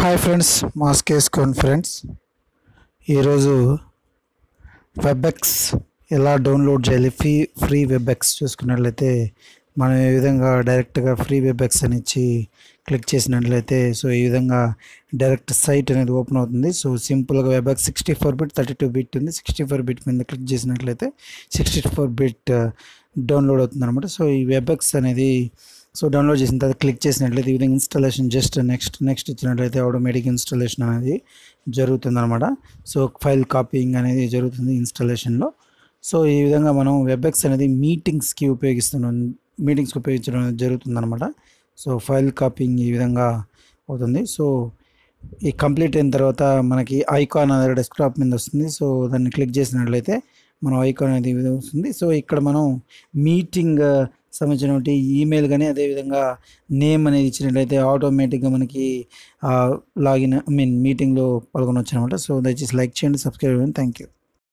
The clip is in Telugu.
హాయ్ ఫ్రెండ్స్ మాస్క్ వేసుకోండి ఫ్రెండ్స్ ఈరోజు వెబ్ఎక్స్ ఎలా డౌన్లోడ్ చేయాలి ఫ్రీ ఫ్రీ వెబ్ఎక్స్ చూసుకున్నట్లయితే మనం ఈ విధంగా డైరెక్ట్గా ఫ్రీ వెబ్ఎక్స్ అని ఇచ్చి క్లిక్ చేసినట్లయితే సో ఈ విధంగా డైరెక్ట్ సైట్ అనేది ఓపెన్ అవుతుంది సో సింపుల్గా WebEx sixty four bit thirty two bit ఉంది సిక్స్టీ ఫోర్ బిట్ మీద క్లిక్ చేసినట్లయితే సిక్స్టీ ఫోర్ బిట్ డౌన్లోడ్ అవుతుంది అనమాట సో ఈ వెబ్ఎక్స్ అనేది సో డౌన్లోడ్ చేసిన తర్వాత క్లిక్ చేసినట్లయితే ఈ విధంగా ఇన్స్టాలేషన్ జస్ట్ నెక్స్ట్ నెక్స్ట్ ఇచ్చినట్లయితే ఆటోమేటిక్ ఇన్స్టాలేషన్ అనేది జరుగుతుంది అనమాట సో ఫైల్ కాపీయింగ్ అనేది జరుగుతుంది ఇన్స్టాలేషన్లో సో ఈ విధంగా మనం వెబ్ఎక్స్ అనేది మీటింగ్స్కి ఉపయోగిస్తున్నాం మీటింగ్స్కి ఉపయోగించడం అనేది జరుగుతుంది అనమాట సో ఫైల్ కాపీయింగ్ ఈ విధంగా అవుతుంది సో ఈ కంప్లీట్ అయిన తర్వాత మనకి ఐకాన్ అనేది డెస్క్టాప్ మీద వస్తుంది సో దాన్ని క్లిక్ చేసినట్లయితే మనం ఐకాన్ అనేది ఈ విధంగా వస్తుంది సో ఇక్కడ మనం మీటింగ్ సంబంధించినటువంటి ఈమెయిల్ కానీ అదేవిధంగా నేమ్ అనేది ఇచ్చినట్లయితే ఆటోమేటిక్గా మనకి లాగిన్ ఐ మీన్ మీటింగ్లో పాల్గొనవచ్చు అనమాట సో దయచేసి లైక్ చేయండి సబ్స్క్రైబ్ చేయండి థ్యాంక్ యూ